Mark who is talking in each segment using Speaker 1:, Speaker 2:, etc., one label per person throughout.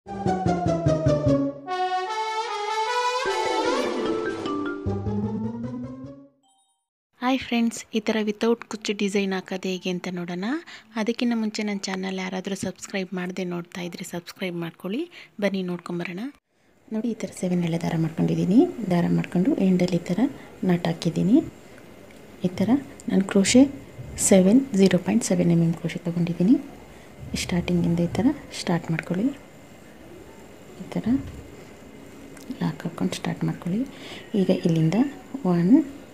Speaker 1: Hi friends ಈ ಥರ without ಕುಚ್ಚು ಡಿಸೈನ್ ಹಾಕೋದು ಹೇಗೆ ಅಂತ ನೋಡೋಣ ಅದಕ್ಕಿಂತ ಮುಂಚೆ ನನ್ನ ಚಾನಲ್ ಯಾರಾದರೂ ಸಬ್ಸ್ಕ್ರೈಬ್ ಮಾಡದೆ ನೋಡ್ತಾ ಇದ್ದರೆ ಸಬ್ಸ್ಕ್ರೈಬ್ ಮಾಡ್ಕೊಳ್ಳಿ ಬನ್ನಿ ನೋಡ್ಕೊಂಬರೋಣ ನೋಡಿ ಈ ಥರ ಸೆವೆನ್ ಎಳೆ ದಾರ ಮಾಡ್ಕೊಂಡಿದ್ದೀನಿ ದಾರ ಮಾಡ್ಕೊಂಡು ಎಂಡಲ್ಲಿ ಈ ಥರ ನಟ್ ಹಾಕಿದ್ದೀನಿ ಈ ಥರ ನಾನು crochet seven zero point seven M M crochet ತೊಗೊಂಡಿದ್ದೀನಿ ಸ್ಟಾರ್ಟಿಂಗಿಂದ ಈ ಥರ ಸ್ಟಾರ್ಟ್ ಮಾಡ್ಕೊಳ್ಳಿ ಈ ಥರ ಲಾಕ್ ಹಾಕ್ಕೊಂಡು ಸ್ಟಾರ್ಟ್ ಮಾಡ್ಕೊಳ್ಳಿ ಈಗ ಇಲ್ಲಿಂದ one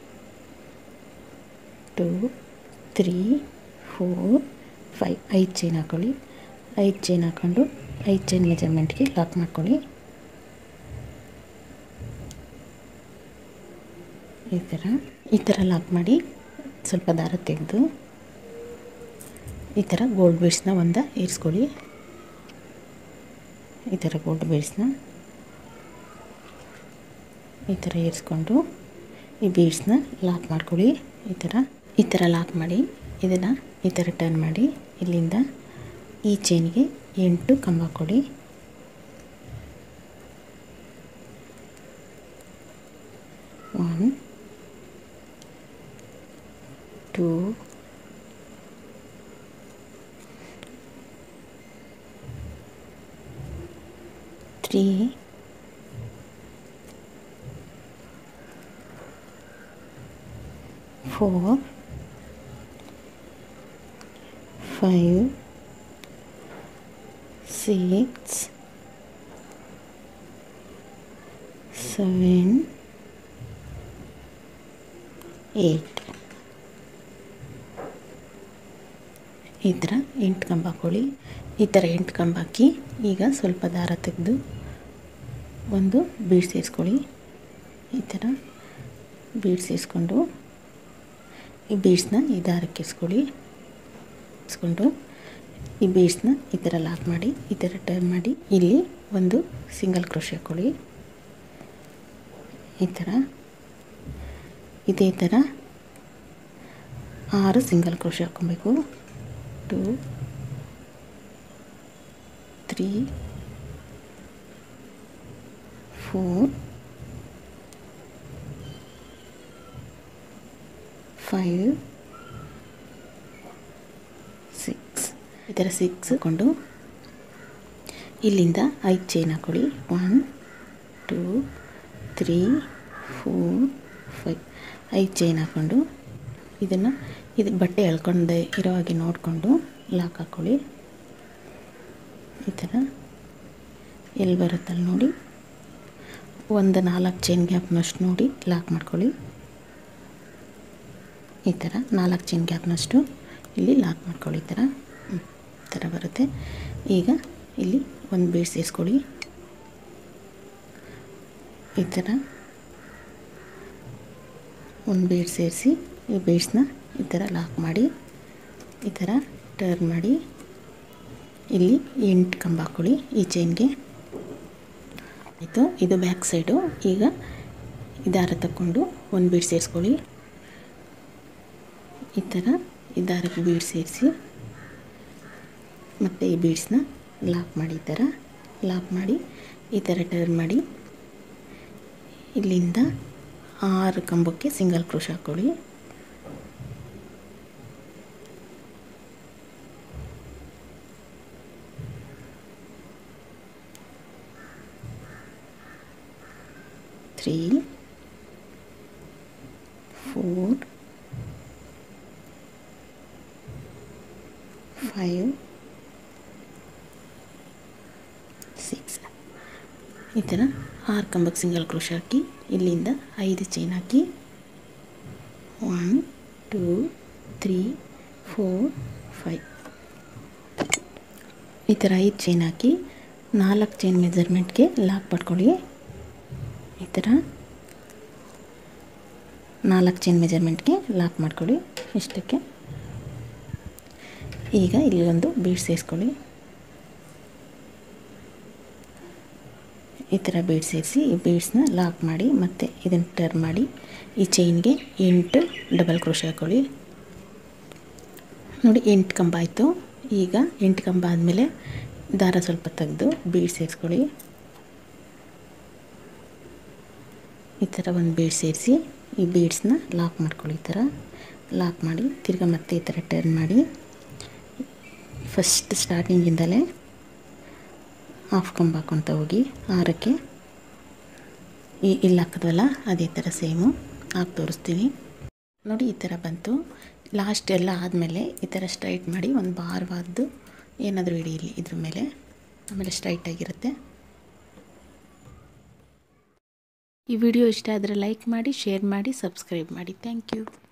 Speaker 1: two three four five ಐದು ಚೈನ್ ಹಾಕ್ಕೊಳ್ಳಿ ಐದು ಚೈನ್ ಹಾಕ್ಕೊಂಡು ಐದು ಚೈನ್ ಮೆಜರ್ಮೆಂಟ್ಗೆ ಲಾಕ್ ಮಾಡ್ಕೊಳ್ಳಿ ಈ ಥರ ಈ ಥರ ಲಾಕ್ ಮಾಡಿ ಸ್ವಲ್ಪ ದಾರ ತೆಗೆದು ಈ ಥರ ಗೋಲ್ಡ್ ಬೀಡ್ಸ್ನ ಒಂದು ಇರಿಸ್ಕೊಳ್ಳಿ ಈ ಥರ ಗೋಲ್ಡ್ ಬೀಡ್ಸ್ನ ಈ ಥರ ಇರಿಸ್ಕೊಂಡು ಈ ಬೀಡ್ಸ್ನ ಲಾಕ್ ಮಾಡ್ಕೊಳ್ಳಿ ಈ ಥರ ಈ ಥರ ಲಾಕ್ ಮಾಡಿ ಇದನ್ನು ಈ ಥರ ಟರ್ನ್ ಮಾಡಿ ಇಲ್ಲಿಂದ ಈ ಚೈನ್ಗೆ ಎಂಟು ಕಂಬ ಕೊಡಿ one two three four, five, six, seven, eight. ಈ ಥರ ಎಂಟು ಕಂಬ ಹಾಕೊಳ್ಳಿ ಈ ಥರ ಎಂಟು ಕಂಬ ಹಾಕಿ ಈಗ ಸ್ವಲ್ಪ ದಾರ ತೆಗೆದು ಒಂದು ಬೀಡ್ ಸೇರಿಸ್ಕೊಳ್ಳಿ ಈ ಥರ ಬೀಡ್ ಸೇರಿಸ್ಕೊಂಡು ಈ ಬೀಡ್ಸ್ನ ಈ ದಾರಕ್ಕೆ ಇಸ್ಕೊಳ್ಳಿ ಇಸ್ಕೊಂಡು ಈ ಬೀಡ್ಸ್ನ ಈ ಥರ ಲಾಕ್ ಮಾಡಿ ಈ ಥರ ಟರ್ನ್ ಮಾಡಿ ಇಲ್ಲಿ ಒಂದು ಸಿಂಗಲ್ ಕ್ರೋಶೆ ಹಾಕ್ಕೊಳ್ಳಿ ಈ ಥರ ಇದೇ ಥರ ಆರು ಸಿಂಗಲ್ ಕ್ರೋಶೆ ಹಾಕ್ಕೊಬೇಕು two three four five six ಈ ಥರ ಸಿಕ್ಸ್ ಕೊಂಡು ಇಲ್ಲಿಂದ ಐದು ಚೈನ್ ಹಾಕೊಳ್ಳಿ one two three four five ಐದು ಚೈನ್ ಹಾಕ್ಕೊಂಡು ಇದನ್ನು ಇದು ಬಟ್ಟೆ ಎಳ್ಕೊಂಡೆ ಇರೋ ಹಾಗೆ ನೋಡಿಕೊಂಡು ಲಾಕ್ ಹಾಕ್ಕೊಳ್ಳಿ ಈ ಥರ ಎಲ್ಲಿ ಬರುತ್ತಲ್ಲಿ ನೋಡಿ ಒಂದು ನಾಲ್ಕು ಚೈನ್ ಗ್ಯಾಪ್ನಷ್ಟು ನೋಡಿ ಲಾಕ್ ಮಾಡ್ಕೊಳ್ಳಿ ಈ ಥರ ನಾಲ್ಕು ಚೈನ್ ಗ್ಯಾಪ್ನಷ್ಟು ಇಲ್ಲಿ ಲಾಕ್ ಮಾಡ್ಕೊಳ್ಳಿ ಈ ಥರ ಈ ಥರ ಬರುತ್ತೆ ಈಗ ಇಲ್ಲಿ ಒಂದು ಬೀಡ್ ಸೇರಿಸ್ಕೊಳ್ಳಿ ಈ ಥರ ಒಂದು ಬೀಡ್ ಸೇರಿಸಿ ಈ ಬೀಡ್ಸ್ನ ಈ ಥರ ಲಾಕ್ ಮಾಡಿ ಈ ಥರ ಟರ್ನ್ ಮಾಡಿ ಇಲ್ಲಿ ಎಂಟು ಕಂಬ ಹಾಕ್ಕೊಳ್ಳಿ ಈ ಚೈನ್ಗೆ ಆಯಿತು ಇದು ಬ್ಯಾಕ್ ಸೈಡು ಈಗ ಈ ದಾರ ತಗೊಂಡು ಒಂದು ಬೀಡ್ ಸೇರಿಸ್ಕೊಳ್ಳಿ ಈ ಥರ ಈ ದಾರಕ್ಕೆ ಬೀಡ್ ಸೇರಿಸಿ ಮತ್ತು ಈ ಬೀಡ್ಸ್ನ ಲಾಕ್ ಮಾಡಿ ಈ ಥರ ಲಾಕ್ ಮಾಡಿ ಈ ಥರ ಟರ್ನ್ ಮಾಡಿ ಇಲ್ಲಿಂದ ಆರು ಕಂಬಕ್ಕೆ ಸಿಂಗಲ್ ಕ್ರೋಶ್ ಹಾಕ್ಕೊಳ್ಳಿ ತ್ರೀ ಫೋರ್ ಫೈವ್ ಸಿಕ್ಸ್ ಈ ಥರ ಆರು ಕಂಬಕ್ಕೆ ಸಿಂಗಲ್ ಕ್ರೋಶ ಹಾಕಿ ಇಲ್ಲಿಂದ ಐದು ಚೈನ್ ಹಾಕಿ one two three four five ಈ ಥರ ಐದು ಚೈನ್ ಹಾಕಿ ನಾಲ್ಕು ಚೈನ್ ಮೆಜರ್ಮೆಂಟ್ಗೆ ಲಾಕ್ ಪಡ್ಕೊಳ್ಳಿ ಈ ಥರ ನಾಲ್ಕು ಚೈನ್ ಮೆಜರ್ಮೆಂಟ್ಗೆ ಲಾಕ್ ಮಾಡ್ಕೊಳ್ಳಿ ಇಷ್ಟಕ್ಕೆ ಈಗ ಇಲ್ಲಿ ಒಂದು ಬೀಡ್ ಸೇರಿಸ್ಕೊಳ್ಳಿ ಈ ಥರ ಬೀಡ್ ಸೇರಿಸಿ ಈ ಬೀಡ್ಸ್ನ ಲಾಕ್ ಮಾಡಿ ಮತ್ತು ಇದನ್ನು ಟರ್ನ್ ಮಾಡಿ ಈ ಚೈನ್ಗೆ ಎಂಟು ಡಬಲ್ ಕ್ರೋಶೆ ಹಾಕ್ಕೊಳ್ಳಿ ನೋಡಿ ಎಂಟು ಕಂಬ ಆಯಿತು ಈಗ ಎಂಟು ಕಂಬ ಆದಮೇಲೆ ದಾರ ಸ್ವಲ್ಪ ತೆಗೆದು ಬೀಡ್ ಸೇರಿಸ್ಕೊಳ್ಳಿ ಈ ಥರ ಒಂದು ಬೀಡ್ ಸೇರಿಸಿ ಈ ಬೀಡ್ಸ್ನ ಲಾಕ್ ಮಾಡ್ಕೊಳ್ಳಿ ಈ ಥರ ಲಾಕ್ ಮಾಡಿ ತಿರ್ಗಾ ಮತ್ತೆ ಈ ಥರ ಟರ್ನ್ ಮಾಡಿ ಫಸ್ಟ್ ಸ್ಟಾರ್ಟಿಂಗಿಂದಲೇ ಹಾಫ್ ಕಂಬ ಹಾಕ್ಕೊತ ಹೋಗಿ ಆರಕ್ಕೆ ಈ ಇಲ್ಲಿ ಹಾಕಿದ್ವಲ್ಲ ಅದೇ ಥರ ಸೇಮು ಹಾಕಿ ತೋರಿಸ್ತೀನಿ ನೋಡಿ ಈ ಥರ ಬಂತು ಲಾಸ್ಟ್ ಎಲ್ಲ ಆದಮೇಲೆ ಈ ಥರ ಸ್ಟ್ರೈಟ್ ಮಾಡಿ ಒಂದು ಭಾರವಾದ್ದು ಏನಾದರೂ ಹಿಡಿಯಿರಿ ಇದ್ರ ಮೇಲೆ ಆಮೇಲೆ ಸ್ಟ್ರೈಟಾಗಿರುತ್ತೆ ಈ ವಿಡಿಯೋ ಇಷ್ಟ ಆದರೆ ಲೈಕ್ ಮಾಡಿ ಶೇರ್ ಮಾಡಿ ಸಬ್ಸ್ಕ್ರೈಬ್ ಮಾಡಿ ಥ್ಯಾಂಕ್ ಯು